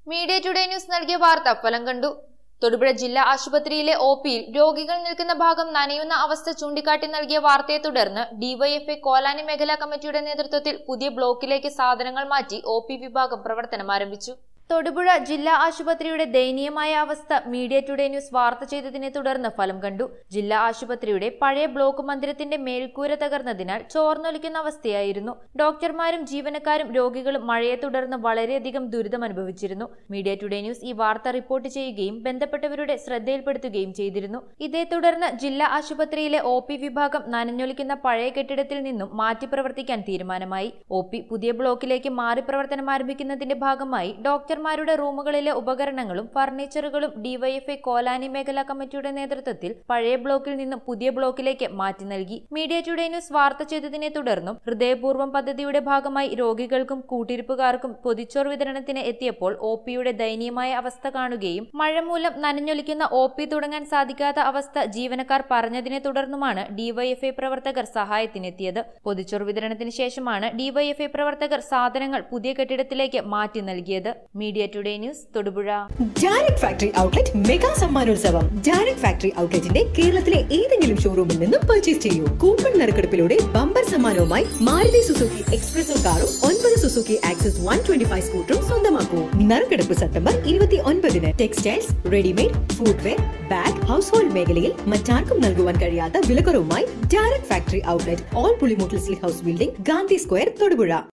media today news നൽകിയ വാർത്ത ഫലം കണ്ടു തൊടുപുഴ ജില്ലാ ആശുപത്രിയിലെ ഒ പിയിൽ രോഗികൾ നിൽക്കുന്ന ഭാഗം നനയുന്ന അവസ്ഥ ചൂണ്ടിക്കാട്ടി നൽകിയ വാർത്തയെ തുടർന്ന് ഡിവൈഎഫ്ഐ കോലാനി മേഖലാ കമ്മിറ്റിയുടെ നേതൃത്വത്തിൽ പുതിയ ബ്ലോക്കിലേക്ക് സാധനങ്ങൾ മാറ്റി ഒ പി വിഭാഗം പ്രവർത്തനം ആരംഭിച്ചു തൊടുപുഴ ജില്ലാ ആശുപത്രിയുടെ ദയനീയമായ അവസ്ഥ മീഡിയ ടുഡേ ന്യൂസ് വാർത്ത ചെയ്തതിനെ തുടർന്ന് ഫലം കണ്ടു ജില്ലാ ആശുപത്രിയുടെ പഴയ ബ്ലോക്ക് മന്ദിരത്തിന്റെ മേൽക്കൂര തകർന്നതിനാൽ ചോർന്നൊലിക്കുന്ന അവസ്ഥയായിരുന്നു ഡോക്ടർമാരും ജീവനക്കാരും രോഗികളും മഴയെ തുടർന്ന് വളരെയധികം ദുരിതം അനുഭവിച്ചിരുന്നു മീഡിയ ടുഡേ ന്യൂസ് ഈ വാർത്ത റിപ്പോർട്ട് ചെയ്യുകയും ബന്ധപ്പെട്ടവരുടെ ശ്രദ്ധയിൽപ്പെടുത്തുകയും ചെയ്തിരുന്നു ഇതേ തുടർന്ന് ജില്ലാ ആശുപത്രിയിലെ ഒ പി വിഭാഗം നനഞ്ഞൊലിക്കുന്ന പഴയ കെട്ടിടത്തിൽ നിന്നും മാറ്റി പ്രവർത്തിക്കാൻ തീരുമാനമായി ഒ പി പുതിയ ബ്ലോക്കിലേക്ക് മാറി പ്രവർത്തനം ആരംഭിക്കുന്നതിന്റെ ഭാഗമായി ഡോക്ടർമാരുടെ റൂമുകളിലെ ഉപകരണങ്ങളും ഫർണിച്ചറുകളും ഡിവൈഎഫ്ഐ കോലാനി മേഖലാ കമ്മിറ്റിയുടെ നേതൃത്വത്തിൽ പഴയ ബ്ലോക്കിൽ നിന്നും പുതിയ ബ്ലോക്കിലേക്ക് മാറ്റി നൽകി മീഡിയ ടുഡേ ന്യൂസ് വാർത്ത ചെയ്തതിനെ തുടർന്നും ഹൃദയപൂർവ്വം പദ്ധതിയുടെ ഭാഗമായി രോഗികൾക്കും കൂട്ടിരിപ്പുകാർക്കും പൊതിച്ചോർ വിതരണത്തിന് എത്തിയപ്പോൾ ഒ പിയുടെ ദയനീയമായ അവസ്ഥ കാണുകയും മഴ മൂലം നനഞ്ഞൊലിക്കുന്ന ഒ പി തുടങ്ങാൻ സാധിക്കാത്ത അവസ്ഥ ജീവനക്കാർ പറഞ്ഞതിനെ തുടർന്നുമാണ് ഡിവൈഎഫ്ഐ പ്രവർത്തകർ സഹായത്തിനെത്തിയത് പൊതിച്ചോർ വിതരണത്തിന് ശേഷമാണ് ഡിവൈഎഫ്ഐ പ്രവർത്തകർ സാധനങ്ങൾ പുതിയ കെട്ടിടത്തിലേക്ക് മാറ്റി നൽകിയത് media today news Thodupuzha direct factory outlet mega സമ്മാനോത്സവം ഡയറക്ട് ഫാക്ടറി ഔട്ട്ലെറ്റിന്റെ കേരളത്തിലെ ഏതെങ്കിലും ഷോറൂമിൽ നിന്നും പർച്ചേസ് ചെയ്യൂ കൂപ്പൺ നറുക്കെടുപ്പിലൂടെ ബമ്പർ സമ്മാനവുമായി മാരുതി സുസുക്കി എക്സ്പ്രസോ കാറും ഒൻപത് Suzuki Access one twenty five സ്കൂട്ടറും സ്വന്തമാക്കൂ നറുക്കെടുപ്പ് സെപ്റ്റംബർ ഇരുപത്തി ഒൻപതിന് textiles readymade footwear bag household മേഖലയിൽ മറ്റാർക്കും നൽകുവാൻ കഴിയാത്ത വിലക്കുറവുമായി ഡയറക്ട് ഫാക്ടറി ഔട്ട്ലെറ്റ് ഓൾ പുളിമൂട്ടിൽ സ്ലീ house building Gandhi Square Thodupuzha